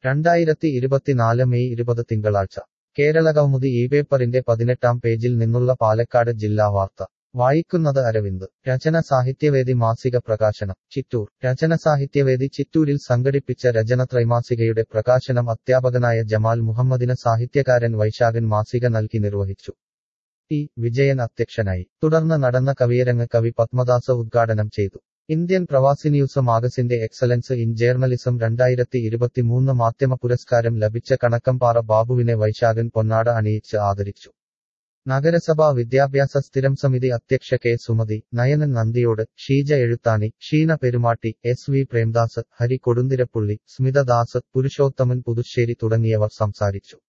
രണ്ടായിരത്തി ഇരുപത്തിനാല് മെയ് ഇരുപത് തിങ്കളാഴ്ച കേരള കൗമുദി ഈ പേപ്പറിന്റെ പതിനെട്ടാം പേജിൽ നിന്നുള്ള പാലക്കാട് ജില്ലാ വാർത്ത വായിക്കുന്നത് അരവിന്ദ് രചന സാഹിത്യവേദി മാസിക പ്രകാശനം ചിറ്റൂർ രചന സാഹിത്യവേദി ചിറ്റൂരിൽ സംഘടിപ്പിച്ച രചന ത്രൈമാസികയുടെ പ്രകാശനം അധ്യാപകനായ ജമാൽ മുഹമ്മദിന് സാഹിത്യകാരൻ വൈശാഖൻ മാസിക നൽകി നിർവഹിച്ചു ടി വിജയൻ അധ്യക്ഷനായി തുടർന്ന് നടന്ന കവിയരങ്ങ് കവി പത്മദാസ ഉദ്ഘാടനം ചെയ്തു ഇന്ത്യൻ പ്രവാസി ന്യൂസ് മാഗസിന്റെ എക്സലൻസ് ഇൻ ജേർണലിസം രണ്ടായിരത്തി ഇരുപത്തിമൂന്ന് മാധ്യമ പുരസ്കാരം ലഭിച്ച കണക്കംപാറ ബാബുവിനെ വൈശാഖൻ പൊന്നാട അണിയിച്ച് ആദരിച്ചു നഗരസഭാ വിദ്യാഭ്യാസ സ്ഥിരം സമിതി അധ്യക്ഷ K Sumathi Nayanan Nandiyode Sheeja Ezhuthani Sheena Perumatty S V Premdas Hari Kodunthirapully Smithadas Purushothaman Puthussery തുടങ്ങിയവർ സംസാരിച്ചു